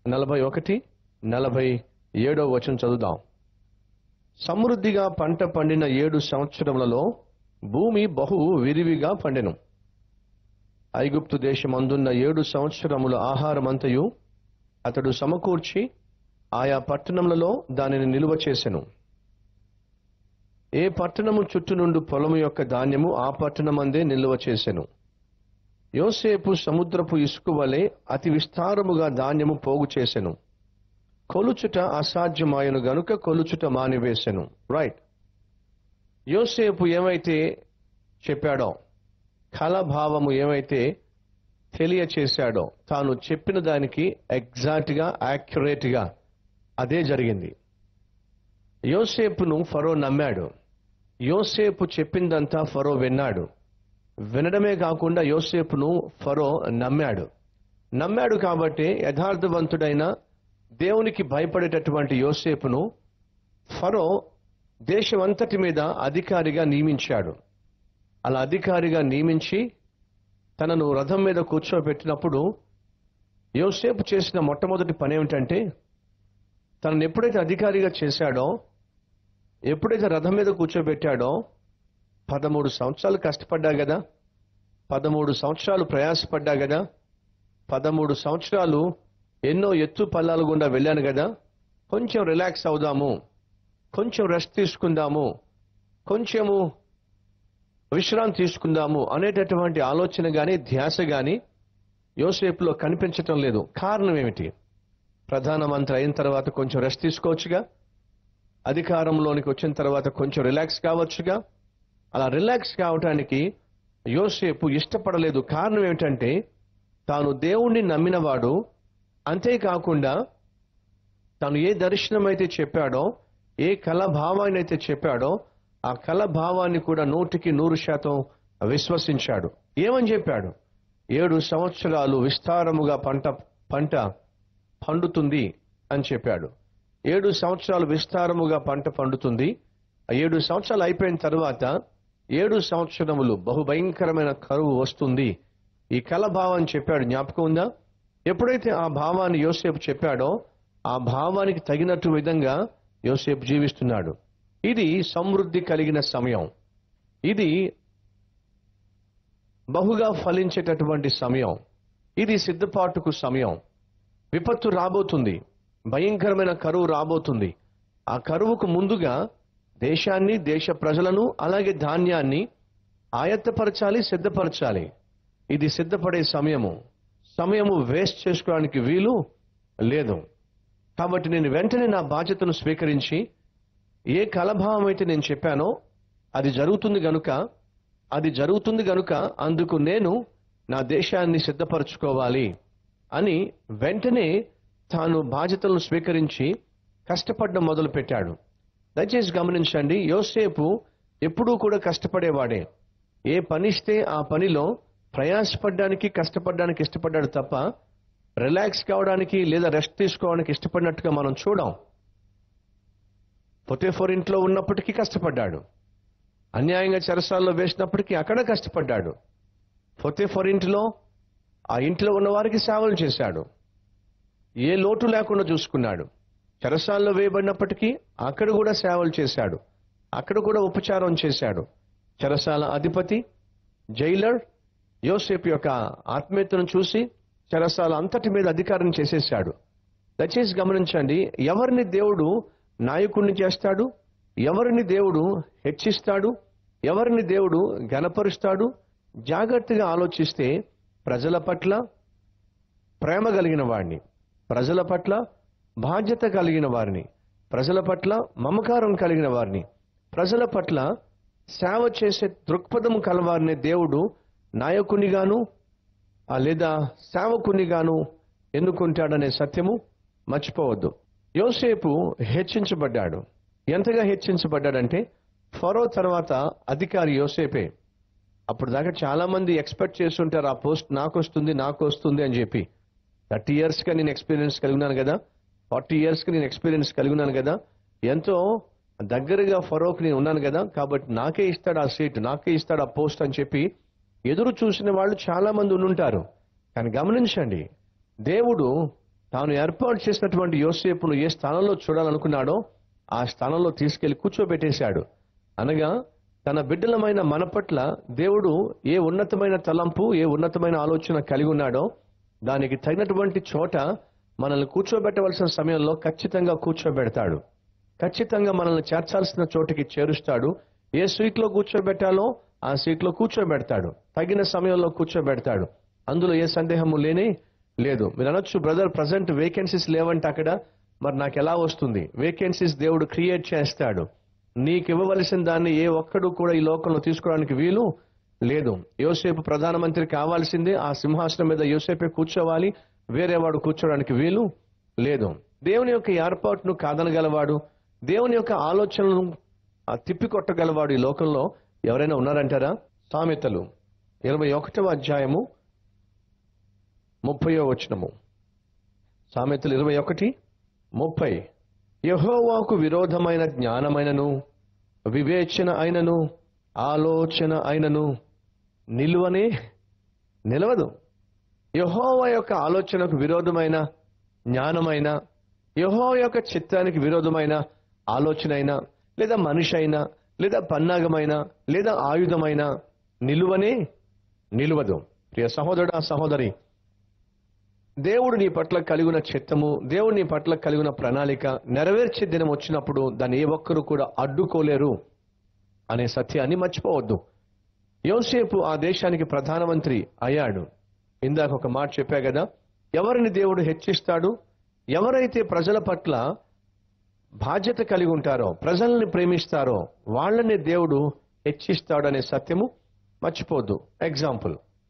నలభై ఒకటి నలభై ఏడో వచనం చదువుదాం సమృద్ధిగా పంట పండిన ఏడు సంవత్సరములలో భూమి బహు విరివిగా పండెను ఐగుప్తు దేశమందున్న ఏడు సంవత్సరముల ఆహారమంతయు అతడు సమకూర్చి ఆయా పట్టణములలో దానిని నిలువ చేసెను ఏ పట్టణము చుట్టూ నుండి పొలము యొక్క ధాన్యము ఆ పట్టణమందే నిల్వ చేసెను యోసేపు సముద్రపు ఇసుక వలె అతి విస్తారముగా ధాన్యము పోగు చేసెను కొలుచుట అసాధ్యమాయను గనుక కొలుచుట మానివేశెను రైట్ యోసేపు ఏమైతే చెప్పాడో కళభావము ఏమైతే తెలియచేశాడో తాను చెప్పిన దానికి ఎగ్జాక్ట్గా యాక్యురేట్గా అదే జరిగింది యోసేపును ఫరో నమ్మాడు యోసేపు చెప్పిందంతా ఫరో విన్నాడు వినడమే కాకుండా యోసేపును ఫరో నమ్మాడు నమ్మాడు కాబట్టి యథార్థవంతుడైన దేవునికి భయపడేటటువంటి యోసేపును ఫరో దేశమంతటి మీద అధికారిగా నియమించాడు అలా అధికారిగా నియమించి తనను రథం మీద కూర్చోబెట్టినప్పుడు యోసేపు చేసిన మొట్టమొదటి పని ఏమిటంటే తనను ఎప్పుడైతే అధికారిగా చేశాడో ఎప్పుడైతే రథం మీద కూర్చోబెట్టాడో పదమూడు సంవత్సరాలు కష్టపడ్డా కదా పదమూడు సంవత్సరాలు ప్రయాసపడ్డా కదా పదమూడు సంవత్సరాలు ఎన్నో ఎత్తు పల్లాలు గుండా వెళ్ళాను కదా కొంచెం రిలాక్స్ అవుదాము కొంచెం రెస్ట్ తీసుకుందాము కొంచెము విశ్రాంతి తీసుకుందాము అనేటటువంటి ఆలోచన గాని ధ్యాస గాని యోసేపులో కనిపించటం లేదు కారణం ఏమిటి ప్రధానమంత్రి అయిన తర్వాత కొంచెం రెస్ట్ తీసుకోవచ్చుగా అధికారంలోనికి వచ్చిన తర్వాత కొంచెం రిలాక్స్ కావచ్చుగా అలా రిలాక్స్ కావటానికి యోసేపు ఇష్టపడలేదు కారణం ఏమిటంటే తాను దేవుణ్ణి నమ్మినవాడు అంతేకాకుండా తాను ఏ దర్శనం అయితే చెప్పాడో ఏ కళభావాన్ని అయితే చెప్పాడో ఆ కళభావాన్ని కూడా నూటికి నూరు శాతం విశ్వసించాడు ఏమని చెప్పాడు ఏడు సంవత్సరాలు విస్తారముగా పంట పంట పండుతుంది అని చెప్పాడు ఏడు సంవత్సరాలు విస్తారముగా పంట పండుతుంది ఆ ఏడు సంవత్సరాలు అయిపోయిన తర్వాత ఏడు సంవత్సరములు బహుభయంకరమైన కరువు వస్తుంది ఈ కళ భావం చెప్పాడు జ్ఞాపకం ఉందా ఎప్పుడైతే ఆ భావాన్ని యోసేపు చెప్పాడో ఆ భావానికి తగినట్టు విధంగా యోసేపు జీవిస్తున్నాడు ఇది సమృద్ధి కలిగిన సమయం ఇది బహుగా ఫలించేటటువంటి సమయం ఇది సిద్ధపాటుకు సమయం విపత్తు రాబోతుంది భయంకరమైన కరువు రాబోతుంది ఆ కరువుకు ముందుగా దేశాన్ని దేశ ప్రజలను అలాగే ధాన్యాన్ని ఆయత్తపరచాలి సిద్ధపరచాలి ఇది సిద్ధపడే సమయము సమయము వేస్ట్ చేసుకోవడానికి వీలు లేదు కాబట్టి నేను వెంటనే నా బాధ్యతను స్వీకరించి ఏ కలభావం అయితే నేను చెప్పానో అది జరుగుతుంది గనుక అది జరుగుతుంది గనుక అందుకు నేను నా దేశాన్ని సిద్ధపరచుకోవాలి అని వెంటనే తాను బాధ్యతలను స్వీకరించి కష్టపడడం మొదలు పెట్టాడు దయచేసి గమనించండి యోసేపు ఎప్పుడూ కూడా కష్టపడేవాడే ఏ పనిస్తే ఆ పనిలో ప్రయాసపడడానికి కష్టపడడానికి ఇష్టపడ్డాడు తప్ప రిలాక్స్ కావడానికి లేదా రెస్ట్ తీసుకోవడానికి ఇష్టపడినట్టుగా మనం చూడం పొటేఫోర్ ఇంట్లో ఉన్నప్పటికీ కష్టపడ్డాడు అన్యాయంగా చెరసాల్లో వేసినప్పటికీ అక్కడ కష్టపడ్డాడు పొతేఫోర్ ఇంటిలో ఆ ఇంట్లో ఉన్న వారికి సేవలు చేశాడు ఏ లోటు లేకుండా చూసుకున్నాడు చెరసాల్లో వేయబడినప్పటికీ అక్కడ కూడా సేవలు చేశాడు అక్కడ కూడా ఉపచారం చేశాడు చెరసాల అధిపతి జైలర్ యోసేపు యొక్క ఆత్మీయతను చూసి చెరసాల అంతటి మీద అధికారం చేసేశాడు దయచేసి గమనించండి ఎవరిని దేవుడు నాయకుడిని చేస్తాడు ఎవరిని దేవుడు హెచ్చిస్తాడు ఎవరిని దేవుడు గనపరుస్తాడు జాగ్రత్తగా ఆలోచిస్తే ప్రజల పట్ల ప్రేమ కలిగిన వాడిని ప్రజల పట్ల బాధ్యత కలిగిన వారిని ప్రజల పట్ల మమకారం కలిగిన వారిని ప్రజల పట్ల సేవ చేసే దృక్పథం కలవారిని దేవుడు నాయకునిగాను ఆ లేదా సేవకునిగాను ఎన్నుకుంటాడనే సత్యము మర్చిపోవద్దు యోసేపు హెచ్చించబడ్డాడు ఎంతగా హెచ్చించబడ్డాడంటే ఫరో తర్వాత అధికారి యోసేపే అప్పుడు దాకా చాలా మంది ఎక్స్పెక్ట్ చేస్తుంటారు ఆ పోస్ట్ నాకు వస్తుంది నాకు వస్తుంది అని చెప్పి థర్టీ ఇయర్స్ గా నేను ఎక్స్పీరియన్స్ కలిగి ఉన్నాను కదా ఫార్టీ ఇయర్స్ కి నేను ఎక్స్పీరియన్స్ కలిగి ఉన్నాను కదా ఎంతో దగ్గరగా ఫరోక్ నేను ఉన్నాను కదా కాబట్టి నాకే ఇస్తాడు ఆ సీట్ నాకే ఇస్తాడు ఆ పోస్ట్ అని చెప్పి ఎదురు చూసిన వాళ్ళు చాలా మంది ఉండుంటారు కానీ గమనించండి దేవుడు తాను ఏర్పాటు చేసినటువంటి యోసేపును ఏ స్థానంలో చూడాలనుకున్నాడో ఆ స్థానంలో తీసుకెళ్లి కూర్చోబెట్టేశాడు అనగా తన బిడ్డలమైన మన పట్ల దేవుడు ఏ ఉన్నతమైన తలంపు ఏ ఉన్నతమైన ఆలోచన కలిగి ఉన్నాడో దానికి తగినటువంటి చోట మనల్ని కూర్చోబెట్టవలసిన సమయంలో ఖచ్చితంగా కూర్చోబెడతాడు ఖచ్చితంగా మనల్ని చేర్చాల్సిన చోటికి చేరుస్తాడు ఏ సీట్లో కూర్చోబెట్టాలో ఆ సీట్లో కూర్చోబెడతాడు తగిన సమయంలో కూర్చోబెడతాడు అందులో ఏ సందేహము లేనే లేదు మీరు అనొచ్చు బ్రదర్ ప్రజెంట్ వేకెన్సీస్ లేవంటే అక్కడ మరి నాకు ఎలా వస్తుంది వేకెన్సీస్ దేవుడు క్రియేట్ చేస్తాడు నీకు ఇవ్వవలసిన దాన్ని ఏ ఒక్కడు కూడా ఈ లోకంలో తీసుకోవడానికి వీలు లేదు యోసేపు ప్రధానమంత్రి కావాల్సిందే ఆ సింహాసనం మీద యోసేపే కూర్చోవాలి వేరే వాడు కూర్చోవడానికి వీలు లేదు దేవుని యొక్క ఏర్పాటును కాదనగలవాడు దేవుని యొక్క ఆలోచనలను ఆ తిప్పికొట్టగలవాడు ఈ లోకంలో ఎవరైనా ఉన్నారంటారా సామెతలు ఇరవై ఒకటవ అధ్యాయము ముప్పయో వచనము సామెతలు ఇరవై ఒకటి ముప్పై యహోవాకు విరోధమైన జ్ఞానమైనను వివేచన అయినను ఆలోచన అయినను నిలువనే నిలవదు యహోవా యొక్క ఆలోచనకు విరోధమైన జ్ఞానమైన యహోవా యొక్క చిత్తానికి విరోధమైన ఆలోచన అయినా లేదా మనిషి అయినా లేదా పన్నాగమైన లేదా ఆయుధమైన నిలువనే నిలువదు ప్రియ సహోదరుడు సహోదరి దేవుడు నీ పట్ల కలిగిన చిత్తము దేవుడు నీ పట్ల కలిగిన ప్రణాళిక నెరవేర్చే దినం వచ్చినప్పుడు దాన్ని ఏ ఒక్కరు కూడా అడ్డుకోలేరు అనే సత్యాన్ని మర్చిపోవద్దు యోసేపు ఆ దేశానికి ప్రధానమంత్రి అయ్యాడు ఇందాక ఒక మాట చెప్పా కదా ఎవరిని దేవుడు హెచ్చిస్తాడు ఎవరైతే ప్రజల పట్ల బాధ్యత కలిగి ఉంటారో ప్రజల్ని ప్రేమిస్తారో వాళ్ళని దేవుడు హెచ్చిస్తాడు అనే సత్యము మర్చిపోద్దు ఎగ్జాంపుల్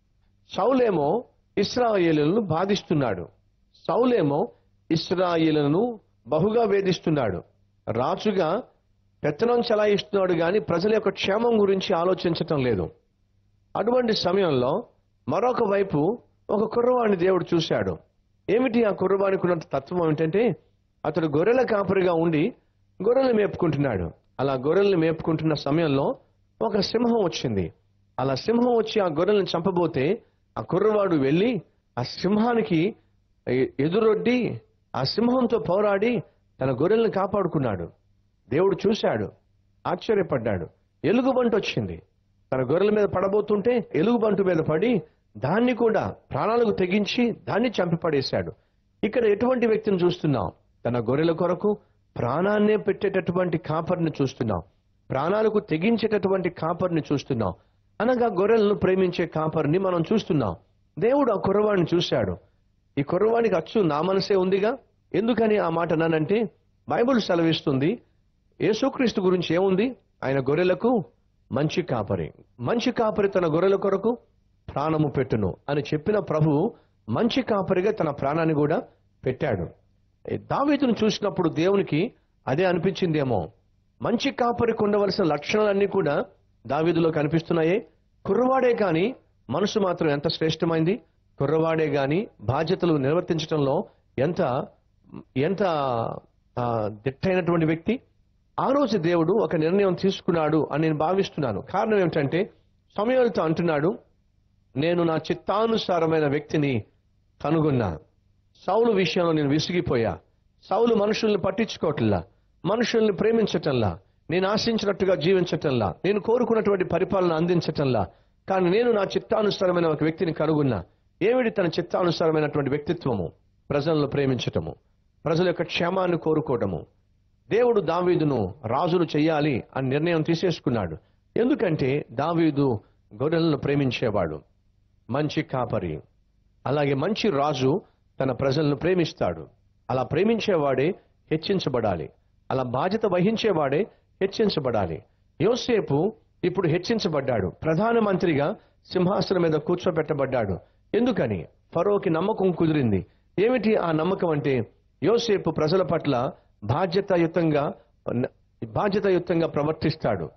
సౌలేమో ఇస్రాయేలులను బాధిస్తున్నాడు సౌలేమో ఇస్రాయేలులను బహుగా వేధిస్తున్నాడు రాజుగా పెత్తనం చలాయిస్తున్నాడు కానీ ప్రజల యొక్క క్షేమం గురించి ఆలోచించటం లేదు అటువంటి సమయంలో మరొక వైపు ఒక కుర్రవాడిని దేవుడు చూశాడు ఏమిటి ఆ కుర్రవాడికి ఉన్నంత తత్వం ఏమిటంటే అతడు గొర్రెల కాపరిగా ఉండి గొర్రెలు మేపుకుంటున్నాడు అలా గొర్రెల్ని మేపుకుంటున్న సమయంలో ఒక సింహం వచ్చింది అలా సింహం వచ్చి ఆ గొర్రెల్ని చంపబోతే ఆ కుర్రవాడు వెళ్ళి ఆ సింహానికి ఎ- ఎదురొడ్డి ఆ సింహంతో పోరాడి తన గొర్రెల్ని కాపాడుకున్నాడు దేవుడు చూశాడు ఆశ్చర్యపడ్డాడు ఎలుగుబంటి వచ్చింది తన గొర్రెల మీద పడబోతుంటే ఎలుగుబంటు మీద పడి దాన్ని కూడా ప్రాణాలకు తెగించి దాన్ని చంపి పడేశాడు ఇక్కడ ఎటువంటి వ్యక్తిని చూస్తున్నాం తన గొర్రెల కొరకు ప్రాణాన్నే పెట్టేటటువంటి కాపరిని చూస్తున్నాం ప్రాణాలకు తెగించేటటువంటి కాపరిని చూస్తున్నాం అనగా గొర్రెలను ప్రేమించే కాపరిని మనం చూస్తున్నాం దేవుడు ఆ కుర్రవాడిని చూశాడు ఈ కుర్రవాడికి అచ్చు నా మనసే ఉందిగా ఎందుకని ఆ మాట అన్నానంటే బైబిల్ సెలవిస్తుంది యేసుక్రీస్తు గురించి ఏముంది ఆయన గొర్రెలకు మంచి కాపరి మంచి కాపరి తన గొర్రెల కొరకు ప్రాణము పెట్టును అని చెప్పిన ప్రభువు మంచి కాపరిగా తన ప్రాణాన్ని కూడా పెట్టాడు ఈ దావీదును చూసినప్పుడు దేవునికి అదే అనిపించిందేమో మంచి కాపరికి ఉండవలసిన లక్షణాలన్నీ కూడా దావీదులో కనిపిస్తున్నాయే కుర్రవాడే కాని మనసు మాత్రం ఎంత శ్రేష్టమైంది కుర్రవాడే గాని బాధ్యతలు నిర్వర్తించడంలో ఎంత ఎంత ఆ, దిట్టైనటువంటి వ్యక్తి ఆ రోజు దేవుడు ఒక నిర్ణయం తీసుకున్నాడు అని నేను భావిస్తున్నాను కారణం ఏమిటంటే సమయాలతో అంటున్నాడు నేను నా చిత్తానుసారమైన వ్యక్తిని కనుగొన్నా సౌలు విషయంలో నేను విసిగిపోయా సౌలు మనుషుల్ని పట్టించుకోవట్లా మనుషుల్ని ప్రేమించటంలా నేను ఆశించినట్టుగా జీవించటంలా నేను కోరుకున్నటువంటి పరిపాలన అందించటంలా కానీ నేను నా చిత్తానుసారమైన ఒక వ్యక్తిని కనుగొన్నా ఏమిటి తన చిత్తానుసారమైనటువంటి వ్యక్తిత్వము ప్రజలను ప్రేమించటము ప్రజల యొక్క క్షేమాన్ని కోరుకోవటము దేవుడు దావీదును రాజును చెయ్యాలి అని నిర్ణయం తీసేసుకున్నాడు ఎందుకంటే దావీదు గొర్రెలను ప్రేమించేవాడు మంచి కాపరి అలాగే మంచి రాజు తన ప్రజలను ప్రేమిస్తాడు అలా ప్రేమించేవాడే హెచ్చించబడాలి అలా బాధ్యత వహించేవాడే హెచ్చించబడాలి యోసేపు ఇప్పుడు హెచ్చించబడ్డాడు ప్రధానమంత్రిగా సింహాసనం మీద కూర్చోబెట్టబడ్డాడు ఎందుకని ఫరోకి నమ్మకం కుదిరింది ఏమిటి ఆ నమ్మకం అంటే యోసేపు ప్రజల పట్ల బాధ్యతాయుతంగా బాధ్యతాయుతంగా ప్రవర్తిస్తాడు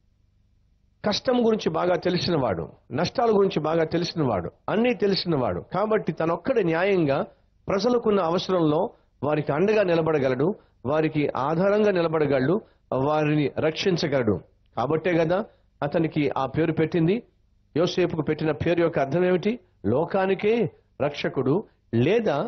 కష్టం గురించి బాగా తెలిసినవాడు నష్టాల గురించి బాగా తెలిసినవాడు అన్నీ తెలిసినవాడు కాబట్టి తనొక్కడి న్యాయంగా ప్రజలకున్న అవసరంలో వారికి అండగా నిలబడగలడు వారికి ఆధారంగా నిలబడగలడు వారిని రక్షించగలడు కాబట్టే కదా అతనికి ఆ పేరు పెట్టింది యోసేపుకు పెట్టిన పేరు యొక్క అర్థం ఏమిటి లోకానికే రక్షకుడు లేదా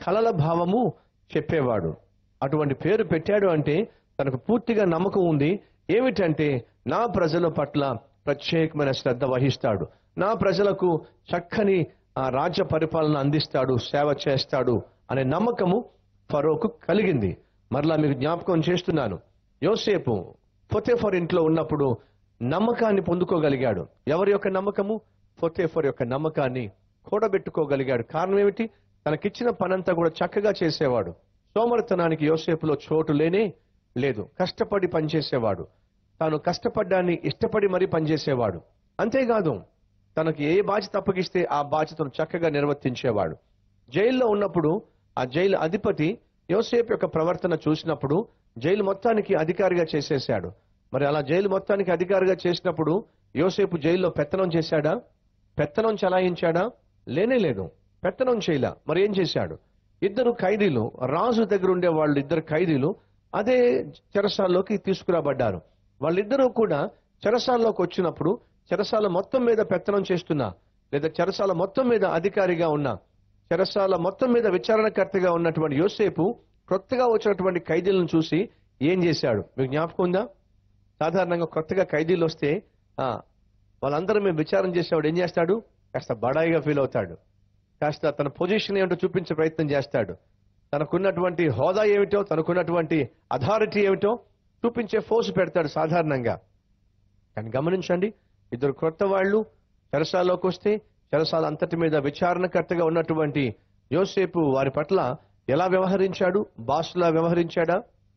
కలల భావము చెప్పేవాడు అటువంటి పేరు పెట్టాడు అంటే తనకు పూర్తిగా నమ్మకం ఉంది ఏమిటంటే నా ప్రజల పట్ల ప్రత్యేకమైన శ్రద్ధ వహిస్తాడు నా ప్రజలకు చక్కని ఆ రాజ్య పరిపాలన అందిస్తాడు సేవ చేస్తాడు అనే నమ్మకము ఫరోకు కలిగింది మరలా మీకు జ్ఞాపకం చేస్తున్నాను యోసేపు ఫొతేఫర్ ఇంట్లో ఉన్నప్పుడు నమ్మకాన్ని పొందుకోగలిగాడు ఎవరి యొక్క నమ్మకము ఫొతేఫర్ యొక్క నమ్మకాన్ని కూడబెట్టుకోగలిగాడు కారణం ఏమిటి తనకిచ్చిన పనంతా కూడా చక్కగా చేసేవాడు సోమరితనానికి యోసేపులో చోటు లేనే లేదు కష్టపడి పనిచేసేవాడు తాను కష్టపడ్డాన్ని ఇష్టపడి మరీ పనిచేసేవాడు అంతేకాదు తనకి ఏ బాధ్యత అప్పగిస్తే ఆ బాధ్యతను చక్కగా నిర్వర్తించేవాడు జైల్లో ఉన్నప్పుడు ఆ జైలు అధిపతి యోసేపు యొక్క ప్రవర్తన చూసినప్పుడు జైలు మొత్తానికి అధికారిగా చేసేశాడు మరి అలా జైలు మొత్తానికి అధికారిగా చేసినప్పుడు యోసేపు జైల్లో పెత్తనం చేశాడా పెత్తనం చలాయించాడా లేనే లేదు పెత్తనం చేయలా మరి ఏం చేశాడు ఇద్దరు ఖైదీలు రాజు దగ్గర ఉండే వాళ్ళు ఇద్దరు ఖైదీలు అదే చెరసాల్లోకి తీసుకురాబడ్డారు వాళ్ళిద్దరూ కూడా చెరసాల్లోకి వచ్చినప్పుడు చెరసాల మొత్తం మీద పెత్తనం చేస్తున్నా లేదా చెరసాల మొత్తం మీద అధికారిగా ఉన్నా చెరసాల మొత్తం మీద విచారణకర్తగా ఉన్నటువంటి యోసేపు కొత్తగా వచ్చినటువంటి ఖైదీలను చూసి ఏం చేశాడు మీకు జ్ఞాపకం ఉందా సాధారణంగా కొత్తగా ఖైదీలు వస్తే ఆ, వాళ్ళందరూ మేము విచారణ చేసేవాడు ఏం చేస్తాడు కాస్త బడాయిగా ఫీల్ అవుతాడు కాస్త తన పొజిషన్ ఏమిటో చూపించే ప్రయత్నం చేస్తాడు తనకున్నటువంటి హోదా ఏమిటో తనకున్నటువంటి అథారిటీ ఏమిటో చూపించే ఫోర్స్ పెడతాడు సాధారణంగా కానీ గమనించండి ఇద్దరు కొత్త వాళ్ళు చెరసాల్లోకి వస్తే చెరసాల అంతటి మీద విచారణకర్తగా ఉన్నటువంటి యోసేపు వారి పట్ల ఎలా వ్యవహరించాడు బాసులా వ్యవహరించాడా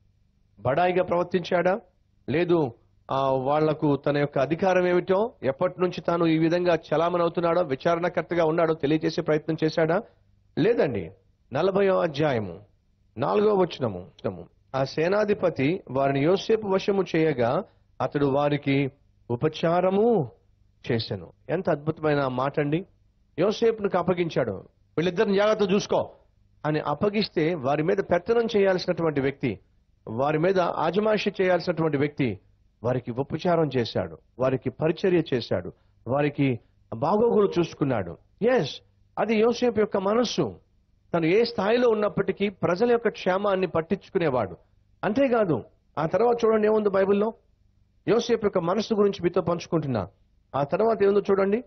బడాయిగా ప్రవర్తించాడా లేదు ఆ వాళ్లకు తన యొక్క అధికారం ఏమిటో ఎప్పటి నుంచి తాను ఈ విధంగా చలామణి అవుతున్నాడో విచారణకర్తగా ఉన్నాడో తెలియజేసే ప్రయత్నం చేశాడా లేదండి నలభయో అధ్యాయము నాలుగో వచనము వచనము. ఆ సేనాధిపతి వారిని యోసేపు వశము చేయగా అతడు వారికి ఉపచారము చేశాను ఎంత అద్భుతమైన మాట అండి యోసేపునికి అప్పగించాడు వీళ్ళిద్దరిని జాగ్రత్త చూసుకో అని అప్పగిస్తే వారి మీద పెత్తనం చేయాల్సినటువంటి వ్యక్తి వారి మీద ఆజమాయిషి చేయాల్సినటువంటి వ్యక్తి వారికి ఉపచారం చేశాడు వారికి పరిచర్య చేశాడు వారికి బాగోగులు చూసుకున్నాడు ఎస్ అది యోసేపు యొక్క మనస్సు తను ఏ స్థాయిలో ఉన్నప్పటికీ ప్రజల యొక్క క్షేమాన్ని పట్టించుకునేవాడు అంతేకాదు ఆ తర్వాత చూడండి ఏముంది బైబిల్లో యోసేపు యొక్క మనస్సు గురించి మీతో పంచుకుంటున్నా ఆ తర్వాత ఏముందో చూడండి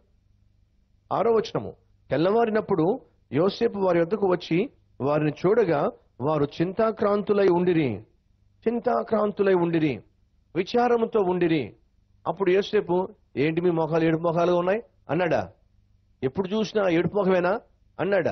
ఆరో వచనము తెల్లవారినప్పుడు యోసేపు వారి వద్దకు వచ్చి వారిని చూడగా వారు చింతాక్రాంతులై ఉండిరి చింతాక్రాంతులై ఉండిరి విచారముతో ఉండిరి అప్పుడు యోసేపు ఏంటి మీ మొఖాలు ఏడుపు మొఖాలుగా ఉన్నాయి అన్నాడా ఎప్పుడు చూసినా ఏడుపు మొఖమేనా అన్నాడా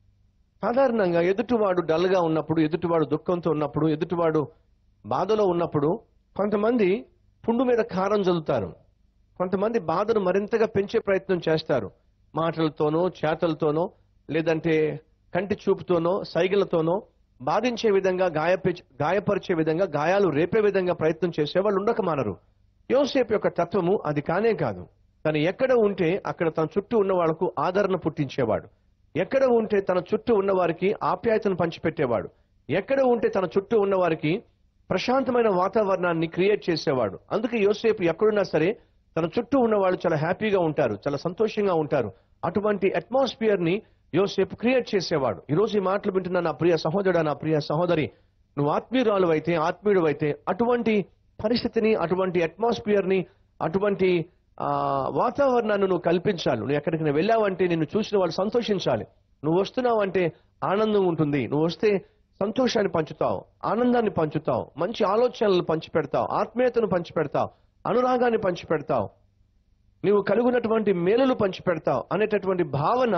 సాధారణంగా ఎదుటివాడు డల్గా ఉన్నప్పుడు ఎదుటివాడు దుఃఖంతో ఉన్నప్పుడు ఎదుటివాడు బాధలో ఉన్నప్పుడు కొంతమంది పుండు మీద కారం చల్లుతారు కొంతమంది బాధను మరింతగా పెంచే ప్రయత్నం చేస్తారు మాటలతోనో చేతలతోనో లేదంటే కంటి చూపుతోనో సైగలతోనో బాధించే విధంగా గాయపే గాయపరిచే విధంగా గాయాలు రేపే విధంగా ప్రయత్నం చేసేవాళ్ళు ఉండక మానరు యోసేపు యొక్క తత్వము అది కానే కాదు తను ఎక్కడ ఉంటే అక్కడ తన చుట్టూ ఉన్న వాళ్లకు ఆదరణ పుట్టించేవాడు ఎక్కడ ఉంటే తన చుట్టూ ఉన్న వారికి ఆప్యాయతను పంచిపెట్టేవాడు ఎక్కడ ఉంటే తన చుట్టూ ఉన్న వారికి ప్రశాంతమైన వాతావరణాన్ని క్రియేట్ చేసేవాడు అందుకే యోసేపు ఎక్కడున్నా సరే తన చుట్టూ ఉన్న వాళ్ళు చాలా హ్యాపీగా ఉంటారు చాలా సంతోషంగా ఉంటారు అటువంటి అట్మాస్ఫియర్ ని యోసేపు క్రియేట్ చేసేవాడు ఈ రోజు ఈ మాటలు వింటున్న నా ప్రియ సహోదరుడు నా ప్రియ సహోదరి నువ్వు ఆత్మీయురాలు అయితే ఆత్మీయుడు అయితే అటువంటి పరిస్థితిని అటువంటి అట్మాస్ఫియర్ ని అటువంటి ఆ, వాతావరణాన్ని నువ్వు కల్పించాలి నువ్వు ఎక్కడికి వెళ్ళావంటే నిన్ను చూసిన వాళ్ళు సంతోషించాలి నువ్వు వస్తున్నావంటే ఆనందం ఉంటుంది నువ్వు వస్తే సంతోషాన్ని పంచుతావు ఆనందాన్ని పంచుతావు మంచి ఆలోచనలు పంచిపెడతావు ఆత్మీయతను పంచిపెడతావు అనురాగాన్ని పంచిపెడతావు నీవు కలుగునటువంటి మేలులు పంచిపెడతావు అనేటటువంటి భావన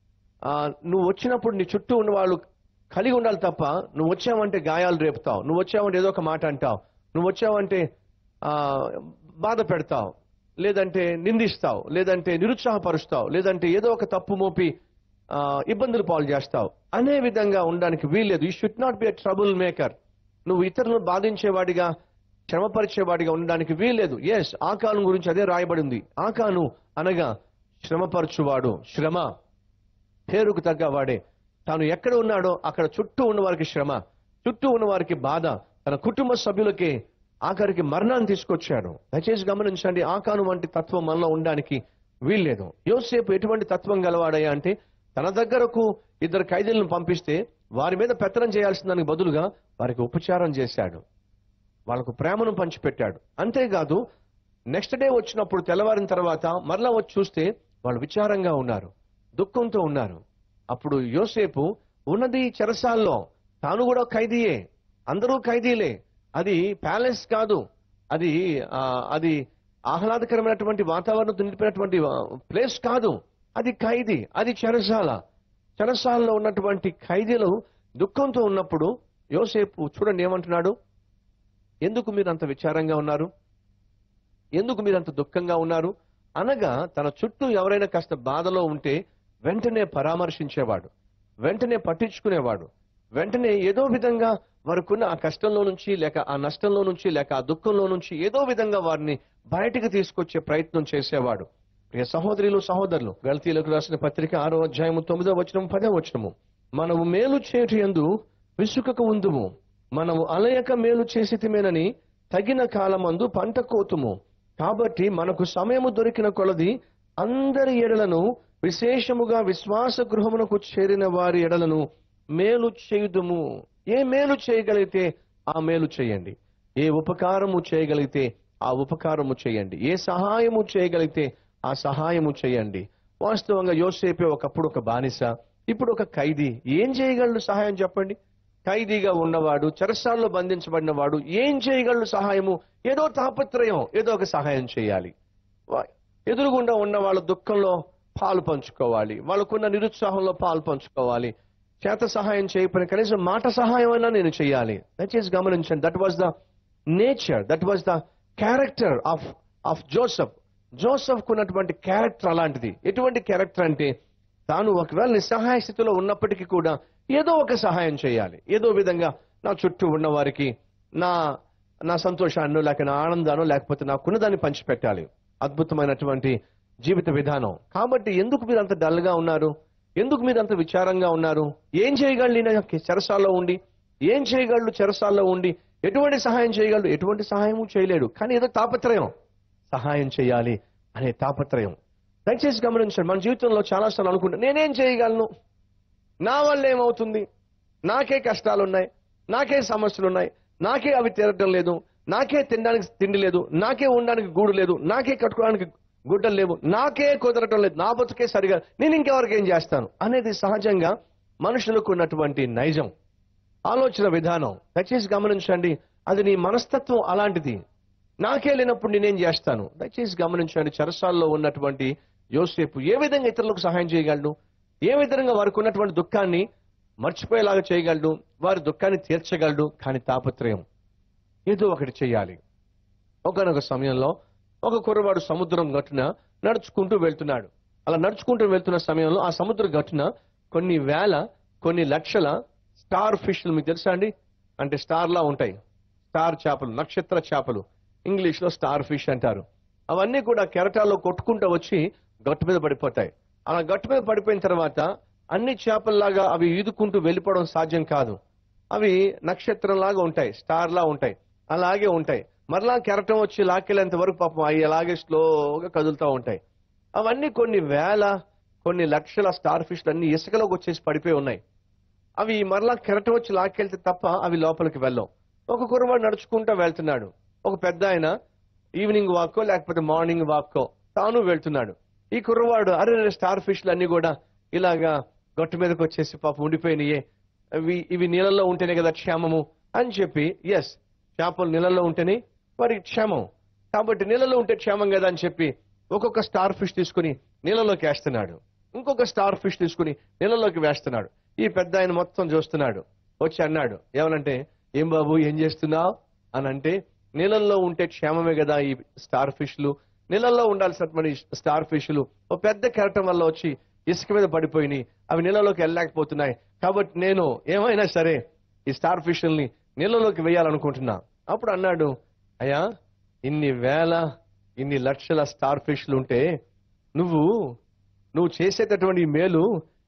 ఆ, నువ్వు వచ్చినప్పుడు నీ చుట్టూ ఉన్న వాళ్ళు కలిగి ఉండాలి తప్ప నువ్వు వచ్చావంటే గాయాలు రేపుతావు నువ్వు వచ్చావంటే ఏదో ఒక మాట అంటావు నువ్వు వచ్చావంటే ఆ, బాధ పెడతావు లేదంటే నిందిస్తావు లేదంటే నిరుత్సాహపరుస్తావు లేదంటే ఏదో ఒక తప్పు మోపి ఆ, ఇబ్బందులు పాలు చేస్తావు అనే విధంగా ఉండడానికి వీల్లేదు you should not be a trouble maker నువ్వు ఇతరులను బాధించేవాడిగా శ్రమపరిచేవాడిగా ఉండడానికి వీల్లేదు ఎస్ ఆకాను గురించి అదే రాయబడింది ఆకాను అనగా శ్రమపరచువాడు శ్రమ పేరుకు తగ్గ వాడే తాను ఎక్కడ ఉన్నాడో అక్కడ చుట్టూ ఉన్న వారికి శ్రమ చుట్టూ ఉన్న వారికి బాధ తన కుటుంబ సభ్యులకి ఆఖరికి మరణాన్ని తీసుకొచ్చాడు దయచేసి గమనించండి ఆకాను వంటి తత్వం మనలో ఉండడానికి వీల్లేదు యోసేపు ఎటువంటి తత్వం గలవాడయ్యా అంటే తన దగ్గరకు ఇద్దరు ఖైదీలను పంపిస్తే వారి మీద పెత్తనం చేయాల్సిన దానికి బదులుగా వారికి ఉపచారం చేశాడు వాళ్ళకు ప్రేమను పంచిపెట్టాడు అంతేకాదు నెక్స్ట్ డే వచ్చినప్పుడు తెల్లవారిన తర్వాత మరలా వచ్చి చూస్తే వాళ్ళు విచారంగా ఉన్నారు దుఃఖంతో ఉన్నారు అప్పుడు యోసేపు ఉన్నది చెరసాల్లో తాను కూడా ఖైదీయే అందరూ ఖైదీలే అది ప్యాలెస్ కాదు అది ఆ, అది ఆహ్లాదకరమైనటువంటి వాతావరణంతో నిండిపోయినటువంటి ప్లేస్ కాదు అది ఖైదీ అది చెరసాల చెరసాలలో ఉన్నటువంటి ఖైదీలు దుఃఖంతో ఉన్నప్పుడు యోసేపు చూడండి ఏమంటున్నాడు ఎందుకు మీరు అంత విచారంగా ఉన్నారు ఎందుకు మీరు అంత దుఃఖంగా ఉన్నారు అనగా తన చుట్టూ ఎవరైనా కాస్త బాధలో ఉంటే వెంటనే పరామర్శించేవాడు వెంటనే పట్టించుకునేవాడు వెంటనే ఏదో విధంగా వారికున్న ఆ కష్టంలో నుంచి లేక ఆ నష్టంలో నుంచి లేక ఆ దుఃఖంలో నుంచి ఏదో విధంగా వారిని బయటికి తీసుకొచ్చే ప్రయత్నం చేసేవాడు ప్రియ సహోదరులు సహోదరులు గల్తీలకు రాసిన పత్రిక ఆరో అధ్యాయము తొమ్మిదో వచనం పదో వచనము మనము మేలు చేటు ఎందు విసుకక ఉందుము మనము అలయక మేలు చేసితిమేనని తగిన కాలమందు పంట కోతుము కాబట్టి మనకు సమయము దొరికిన కొలది అందరి ఎడలను విశేషముగా విశ్వాస గృహమునకు చేరిన వారి ఎడలను మేలు చేయుదుము ఏ మేలు చేయగలిగితే ఆ మేలు చేయండి ఏ ఉపకారము చేయగలిగితే ఆ ఉపకారము చేయండి ఏ సహాయము చేయగలిగితే ఆ సహాయము చేయండి వాస్తవంగా యోసేపే ఒకప్పుడు ఒక బానిస ఇప్పుడు ఒక ఖైదీ ఏం చేయగలడు సహాయం చెప్పండి ఖైదీగా ఉన్నవాడు చెరసాల్లో బంధించబడిన వాడు ఏం చేయగలడు సహాయము ఏదో తాపత్రయం ఏదో ఒక సహాయం చేయాలి వా- ఎదురుగుండా ఉన్న వాళ్ళ దుఃఖంలో పాలు పంచుకోవాలి వాళ్ళకున్న నిరుత్సాహంలో పాలు పంచుకోవాలి చేత సహాయం చేయకపోయిన కనీసం మాట సహాయం అయినా నేను చేయాలి దయచేసి గమనించండి that was the nature that was the character of of Joseph Joseph కున్నటువంటి క్యారెక్టర్ అలాంటిది ఎటువంటి క్యారెక్టర్ అంటే తాను ఒకవేళ నిస్సహాయ స్థితిలో ఉన్నప్పటికీ కూడా ఏదో ఒక సహాయం చేయాలి ఏదో విధంగా నా చుట్టూ ఉన్న వారికి నా నా సంతోషాన్ని లేక నా ఆనందాన్ని లేకపోతే నాకున్నదాన్ని పంచిపెట్టాలి అద్భుతమైనటువంటి జీవిత విధానం కాబట్టి ఎందుకు మీరు అంత డల్ గా ఉన్నారు ఎందుకు మీరు అంత విచారంగా ఉన్నారు ఏం చేయగలరు ఈయన చెరసాల్లో ఉండి ఏం చేయగలడు చెరసాల్లో ఉండి ఎటువంటి సహాయం చేయగలడు ఎటువంటి సహాయము చేయలేడు కానీ ఏదో తాపత్రయం సహాయం చేయాలి అనే తాపత్రయం దయచేసి గమనించండి మన జీవితంలో చాలాసార్లు అనుకుంటా నేనేం చేయగలను నా వల్ల ఏమవుతుంది నాకే కష్టాలు ఉన్నాయి నాకే సమస్యలు ఉన్నాయి నాకే అవి తీరటం లేదు నాకే తినడానికి తిండి లేదు నాకే ఉండడానికి గూడు లేదు నాకే కట్టుకోవడానికి గుడ్డలు లేవు నాకే కుదరటం లేదు నా బతుకే సరిగా నేను ఇంకెవరికి ఏం చేస్తాను అనేది సహజంగా మనుషులకు ఉన్నటువంటి నైజం ఆలోచన విధానం దయచేసి గమనించండి అది నీ మనస్తత్వం అలాంటిది నాకే లేనప్పుడు నేనేం చేస్తాను దయచేసి గమనించండి చెరసాల్లో ఉన్నటువంటి యోసేపు ఏ విధంగా ఇతరులకు సహాయం చేయగలడు ఏ విధంగా వారికి ఉన్నటువంటి దుఃఖాన్ని మర్చిపోయేలాగా చేయగలడు వారి దుఃఖాన్ని తీర్చగలడు కానీ తాపత్రయం ఏదో ఒకటి చేయాలి ఒకనొక సమయంలో ఒక కుర్రవాడు సముద్రం గట్టున నడుచుకుంటూ వెళ్తున్నాడు అలా నడుచుకుంటూ వెళ్తున్న సమయంలో ఆ సముద్ర గట్టున కొన్ని వేల కొన్ని లక్షల స్టార్ ఫిష్లు మీకు తెలుసా అండి అంటే స్టార్ లా ఉంటాయి స్టార్ చేపలు నక్షత్ర చేపలు ఇంగ్లీష్ లో స్టార్ ఫిష్ అంటారు అవన్నీ కూడా కెరటాల్లో కొట్టుకుంటూ వచ్చి గట్టు మీద పడిపోతాయి అలా గట్టు మీద పడిపోయిన తర్వాత అన్ని చేపల్లాగా అవి ఈదుకుంటూ వెళ్ళిపోవడం సాధ్యం కాదు అవి నక్షత్రంలాగా ఉంటాయి స్టార్ లా ఉంటాయి అలాగే ఉంటాయి మరలా కెరటం వచ్చి లాక్కెళ్ళేంత వరకు పాపం అవి అలాగే స్లోగా కదులుతూ ఉంటాయి అవన్నీ కొన్ని వేల కొన్ని లక్షల స్టార్ ఫిష్లు అన్ని ఇసుకలోకి వచ్చేసి పడిపోయి ఉన్నాయి అవి మరలా కెరటం వచ్చి లాక్కెళ్తే తప్ప అవి లోపలికి వెళ్ళవు ఒక కుర్రవాడు నడుచుకుంటూ వెళ్తున్నాడు ఒక పెద్ద ఆయన ఈవినింగ్ వాక్కో లేకపోతే మార్నింగ్ వాక్కో తాను వెళ్తున్నాడు ఈ కుర్రవాడు అరే రే, స్టార్ ఫిష్లు అన్ని కూడా ఇలాగా గట్టు మీదకి వచ్చేసి పాపం ఉండిపోయినాయే ఇవి ఇవి నీళ్ళల్లో ఉంటేనే కదా క్షేమము అని చెప్పి ఎస్ చేపలు నీళ్ళల్లో ఉంటేనే వారి క్షేమం కాబట్టి నీళ్ళలో ఉంటే క్షేమం కదా అని చెప్పి ఒక్కొక్క స్టార్ ఫిష్ తీసుకుని నీళ్ళలోకి వేస్తున్నాడు ఇంకొక స్టార్ ఫిష్ తీసుకుని నీళ్ళలోకి వేస్తున్నాడు ఈ పెద్ద ఆయన మొత్తం చూస్తున్నాడు వచ్చి అన్నాడు ఏమనంటే ఏం బాబు ఏం చేస్తున్నావు అని అంటే నీళ్ళల్లో ఉంటే క్షేమమే కదా ఈ స్టార్ ఫిష్లు నీళ్ళల్లో ఉండాల్సినటువంటి స్టార్ ఫిష్లు ఓ పెద్ద కెరటం వల్ల వచ్చి ఇసుక మీద పడిపోయినాయి అవి నీళ్ళలోకి వెళ్ళలేకపోతున్నాయి కాబట్టి నేను ఏమైనా సరే ఈ స్టార్ ఫిష్ల్ని నీళ్ళలోకి వేయాలనుకుంటున్నా అప్పుడు అన్నాడు అయ్యా ఇన్ని వేల ఇన్ని లక్షల స్టార్ ఫిష్లు ఉంటే నువ్వు నువ్వు చేసేటటువంటి ఈ మేలు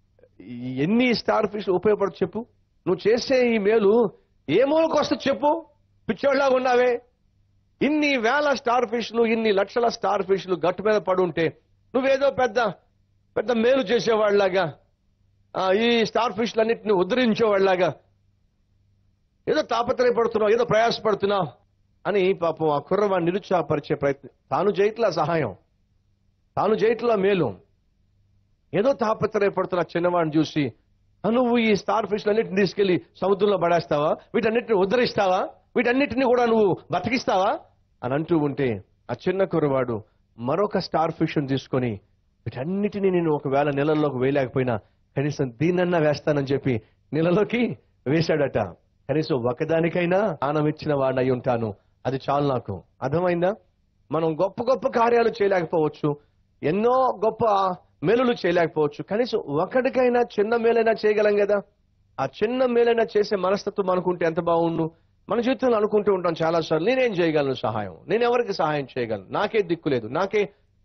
ఈ ఎన్ని స్టార్ ఫిష్ ఉపయోగపడదు చెప్పు నువ్వు చేసే ఈ మేలు ఏ మూలకు వస్తుంది చెప్పు పిచ్చోళ్ళలాగా ఉన్నావే ఇన్ని వేల స్టార్ ఫిష్లు ఇన్ని లక్షల స్టార్ ఫిష్లు గట్టు మీద పడి ఉంటే నువ్వేదో పెద్ద పెద్ద మేలు చేసేవాళ్ళలాగా ఆ, ఈ స్టార్ ఫిష్లన్నింటినీ ఉద్ధరించేవాళ్ళలాగా ఏదో తాపత్రయపడుతున్నావు ఏదో ప్రయాసపడుతున్నావు అని పాపం ఆ కుర్రవాడిని నిరుత్సాహపరిచే ప్రయత్నం తాను చేయట్లా సహాయం తాను చేయట్లా మేలు ఏదో తాపత్రయపడుతున్న చిన్నవాడిని చూసి "ఆ, నువ్వు ఈ స్టార్ ఫిష్లన్నింటిని తీసుకెళ్లి సముద్రంలో పడేస్తావా వీటన్నిటిని ఉద్ధరిస్తావా వీటన్నిటిని కూడా నువ్వు బతికిస్తావా అని అంటూ ఉంటే ఆ చిన్న కుర్రవాడు మరొక స్టార్ ఫిష్ తీసుకొని వీటన్నిటిని నేను ఒకవేళ నీళ్ళలోకి వేయలేకపోయినా కనీసం దీన్నన్నా వేస్తానని చెప్పి నీళ్ళలోకి వేశాడట కనీసం ఒకదానికైనా ఆనం ఇచ్చిన వాడిని అయి ఉంటాను అది చాలు నాకు అర్థమైందా మనం గొప్ప గొప్ప కార్యాలు చేయలేకపోవచ్చు ఎన్నో గొప్ప మేలులు చేయలేకపోవచ్చు కనీసం ఒకటికైనా చిన్న మేలైనా చేయగలం కదా ఆ చిన్న మేలైనా చేసే మనస్తత్వం అనుకుంటే ఎంత బాగుండు మన జీవితంలో అనుకుంటూ ఉంటాం చాలా సార్లు నేనేం చేయగలను సహాయం నేను ఎవరికి సహాయం చేయగలను నాకే దిక్కు లేదు నాకే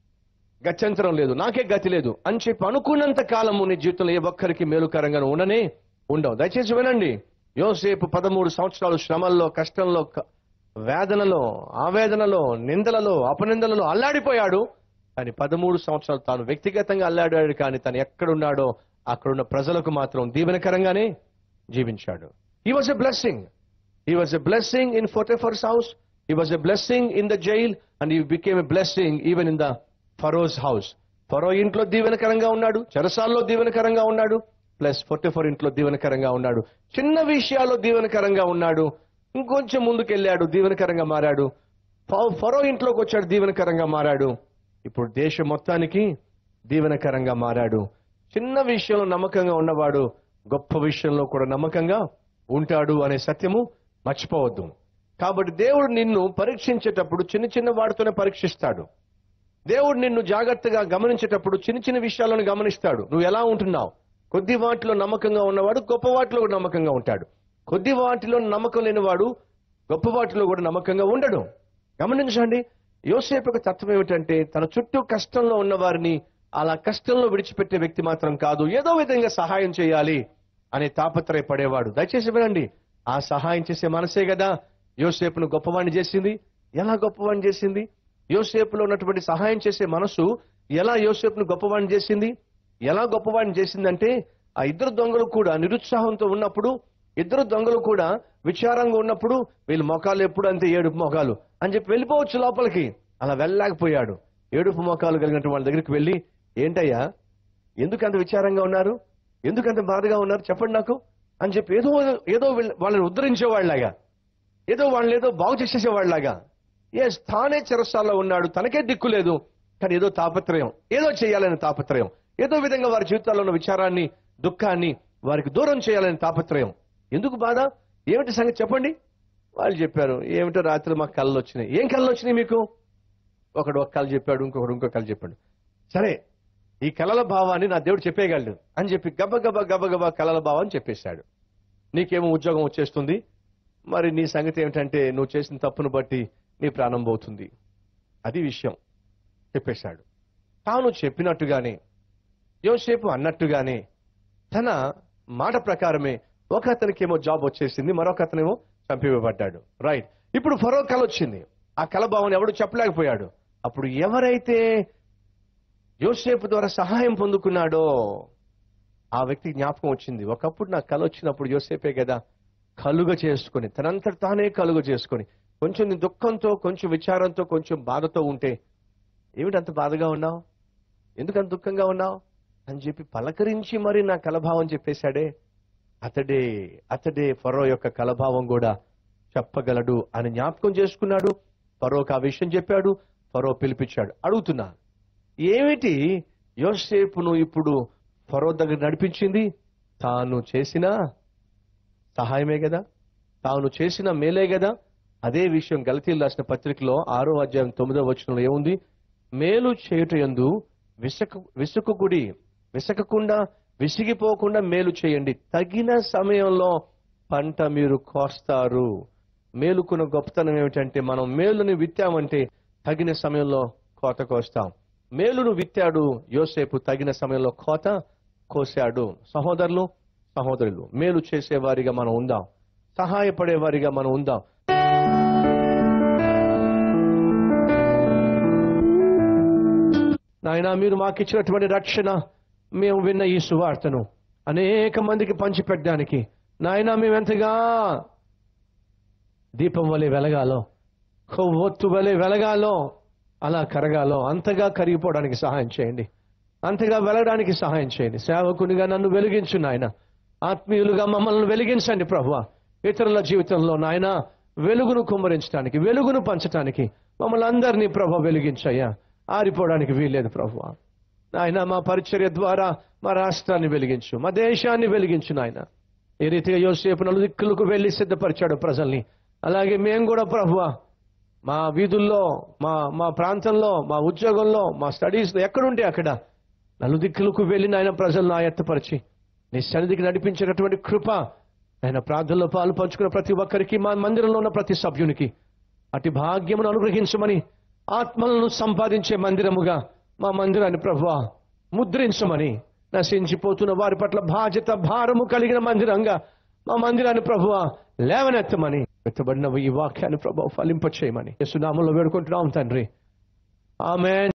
గత్యంతరం లేదు నాకే గతి లేదు అని చెప్పి అనుకున్నంత కాలము నీ జీవితంలో ఏ ఒక్కరికి మేలుకరంగా ఉండనే ఉండవు దయచేసి వినండి యోసేపు పదమూడు సంవత్సరాలు శ్రమల్లో కష్టంలో క- వేదనలో ఆవేదనలో నిందలలో అపనిందలలో అల్లాడిపోయాడు కానీ పదమూడు సంవత్సరాలు తాను వ్యక్తిగతంగా అల్లాడాడు కానీ తను ఎక్కడున్నాడో అక్కడున్న ప్రజలకు మాత్రం దీవెనకరంగానే జీవించాడు ఈ was a blessing He was a blessing in Potiphar's house. He was a blessing in the jail and he became a blessing even in the Pharaoh's house. ఫరో ఇంట్లో దీవెనకరంగా ఉన్నాడు చెరసాల్లో దీవెనకరంగా ఉన్నాడు ప్లస్ ఫోర్ ఇంట్లో దీవెనకరంగా ఉన్నాడు చిన్న విషయాల్లో దీవెనకరంగా ఉన్నాడు ఇంకొంచెం ముందుకెళ్ళాడు దీవెనకరంగా మారాడు ఫ- ఫరో ఇంట్లోకి వచ్చాడు దీవెనకరంగా మారాడు ఇప్పుడు దేశం మొత్తానికి దీవెనకరంగా మారాడు చిన్న విషయంలో నమ్మకంగా ఉన్నవాడు గొప్ప విషయంలో కూడా నమ్మకంగా ఉంటాడు అనే సత్యము మర్చిపోవద్దు కాబట్టి దేవుడు నిన్ను పరీక్షించేటప్పుడు చిన్న చిన్న వాటితోనే పరీక్షిస్తాడు దేవుడు నిన్ను జాగ్రత్తగా గమనించేటప్పుడు చిన్న చిన్న విషయాలను గమనిస్తాడు నువ్వు ఎలా ఉంటున్నావు కొద్ది వాటిలో నమ్మకంగా ఉన్నవాడు గొప్ప వాటిలో కూడా నమ్మకంగా ఉంటాడు కొద్ది వాటిలో నమ్మకం లేనివాడు గొప్ప వాటిలో కూడా నమ్మకంగా ఉండడు గమనించండి యోసేపు యొక్క తత్వం ఏమిటంటే తన చుట్టూ కష్టంలో ఉన్న వారిని అలా కష్టంలో విడిచిపెట్టే వ్యక్తి మాత్రం కాదు ఏదో విధంగా సహాయం చేయాలి అనే తాపత్రయపడేవాడు దయచేసి వినండి ఆ సహాయం చేసే మనసే కదా యోసేపును గొప్పవాణ్ణి చేసింది ఎలా గొప్పవాణ్ణి చేసింది యోసేపులో ఉన్నటువంటి సహాయం చేసే మనసు ఎలా యోసేపును గొప్పవాణ్ణి చేసింది ఎలా గొప్పవాణ్ణి చేసిందంటే ఆ ఇద్దరు దొంగలు కూడా నిరుత్సాహంతో ఉన్నప్పుడు ఇద్దరు దొంగలు కూడా విచారంగా ఉన్నప్పుడు వీళ్ళ మొఖాలు ఎప్పుడు అంతే ఏడుపు మొఖాలు అని చెప్పి వెళ్ళిపోవచ్చు లోపలికి అలా వెళ్ళలేకపోయాడు ఏడుపు మొఖాలు కలిగినటువంటి వాళ్ళ దగ్గరికి వెళ్ళి ఏంటయ్యా ఎందుకు అంత విచారంగా ఉన్నారు ఎందుకు అంత బాధగా ఉన్నారు చెప్పండి నాకు అని చెప్పి ఏదో ఏదో వీళ్ళ- వాళ్ళని ఉద్ధరించేవాళ్ళలాగా ఏదో వాళ్ళని ఏదో బాగు చేసేసేవాళ్ళలాగా ఎస్ తానే చెరసాల్లో ఉన్నాడు తనకే దిక్కు లేదు కానీ ఏదో తాపత్రయం ఏదో చేయాలనే తాపత్రయం ఏదో విధంగా వారి జీవితాల్లో ఉన్న విచారాన్ని దుఃఖాన్ని వారికి దూరం చేయాలనే తాపత్రయం ఎందుకు బాధ ఏమిటి సంగతి చెప్పండి వాళ్ళు చెప్పారు ఏమిటో రాత్రి మాకు కళ్ళు వచ్చినాయి ఏం కళ్ళు వచ్చినాయి మీకు ఒకడు ఒక కళ చెప్పాడు ఇంకొకడు ఇంకో కళ చెప్పాడు సరే ఈ కళల భావాన్ని నా దేవుడు చెప్పేయగలడు అని చెప్పి గబ గబ గబ గబ కళల భావాన్ని చెప్పేశాడు నీకేమో ఉద్యోగం వచ్చేస్తుంది మరి నీ సంగతి ఏమిటంటే నువ్వు చేసిన తప్పును బట్టి నీ ప్రాణం పోతుంది అది విషయం చెప్పేశాడు తాను చెప్పినట్టుగానే యోసేపు అన్నట్టుగానే తన మాట ప్రకారమే ఒక అతనికేమో జాబ్ వచ్చేసింది మరొక అతనేమో చంపివేయబడ్డాడు రైట్ ఇప్పుడు ఫరో కళ వచ్చింది ఆ కళ భావన ఎవడు చెప్పలేకపోయాడు అప్పుడు ఎవరైతే యోసేపు ద్వారా సహాయం పొందుకున్నాడో ఆ వ్యక్తి జ్ఞాపకం వచ్చింది ఒకప్పుడు నాకు కళ వచ్చినప్పుడు యోసేపే కదా కలుగ చేసుకుని తనంతట తానే కలుగ చేసుకుని కొంచెం నీ దుఃఖంతో కొంచెం విచారంతో కొంచెం బాధతో ఉంటే ఏమిటంత బాధగా ఉన్నావు ఎందుకంత దుఃఖంగా ఉన్నావు అని చెప్పి పలకరించి మరి నా కలభావం చెప్పేశాడే అతడే అతడే ఫరో యొక్క కలభావం కూడా చెప్పగలడు అని జ్ఞాపకం చేసుకున్నాడు ఫరోకి ఆ విషయం చెప్పాడు ఫరో పిలిపించాడు అడుగుతున్నా ఏమిటి యోసేపును ఇప్పుడు ఫరో దగ్గర నడిపించింది తాను చేసిన సహాయమే కదా తాను చేసిన మేలే కదా అదే విషయం గలతీలు రాసిన పత్రికలో ఆరో అధ్యాయం తొమ్మిదో వచనంలో ఏముంది మేలు చేయుట యందు విసక విసుకుకుడి విసకకుండా విసిగిపోకుండా మేలు చేయండి తగిన సమయంలో పంట మీరు కోస్తారు మేలుకున్న గొప్పతనం ఏమిటంటే మనం మేలుని విత్తామంటే తగిన సమయంలో కోత కోస్తాం మేలును విత్తాడు యోసేపు తగిన సమయంలో కోత కోసాడు సహోదరులు సహోదరులు మేలు చేసేవారిగా మనం ఉందాం సహాయపడేవారిగా మనం ఉందాం నాయన మీరు మాకు ఇచ్చినటువంటి రక్షణ మేము విన్న ఈ సువార్తను అనేక మందికి పంచిపెట్టడానికి నాయన మేమెంతగా దీపం వలె వెలగాలో కొవ్వొత్తు వలె వెలగాలో అలా కరగాలో అంతగా కరిగిపోవడానికి సహాయం చేయండి అంతగా వెలగడానికి సహాయం చేయండి సేవకునిగా నన్ను వెలిగించు నాయన ఆత్మీయులుగా మమ్మల్ని వెలిగించండి ప్రభు ఇతరుల జీవితంలో నాయన వెలుగును కుమ్మరించడానికి వెలుగును పంచడానికి మమ్మల్ని అందరినీ ప్రభు వెలిగించయ్యా ఆరిపోవడానికి వీల్లేదు ప్రభు నాయన మా పరిచర్య ద్వారా మా రాష్ట్రాన్ని వెలిగించు మా దేశాన్ని వెలిగించు నాయన ఈ రీతిగా యోసేపు నలుదిక్కులకు వెళ్లి సిద్ధపరిచాడు ప్రజల్ని అలాగే మేము కూడా ప్రభువ మా వీధుల్లో మా మా ప్రాంతంలో మా ఉద్యోగంలో మా స్టడీస్లో ఎక్కడుంటే అక్కడ నలుదిక్కులకు వెళ్ళి నాయన ప్రజలను ఆయత్తపరిచి నీ సన్నిధికి నడిపించేటటువంటి కృప ఆయన ప్రార్థనలో పాలు పంచుకున్న ప్రతి ఒక్కరికి మా మందిరంలో ఉన్న ప్రతి సభ్యునికి అటు భాగ్యమును అనుగ్రహించమని ఆత్మలను సంపాదించే మందిరముగా మా మందిరాన్ని ప్రభువా ముద్రించమని నశించిపోతున్న వారి పట్ల బాధ్యత భారము కలిగిన మందిరంగా మా మందిరాన్ని ప్రభువా లేవనెత్తమని పెట్టబడిన ఈ వాక్యాన్ని ప్రభు ఫలింప చేయమని యసునామంలో వేడుకుంటున్నాం తండ్రి ఆమె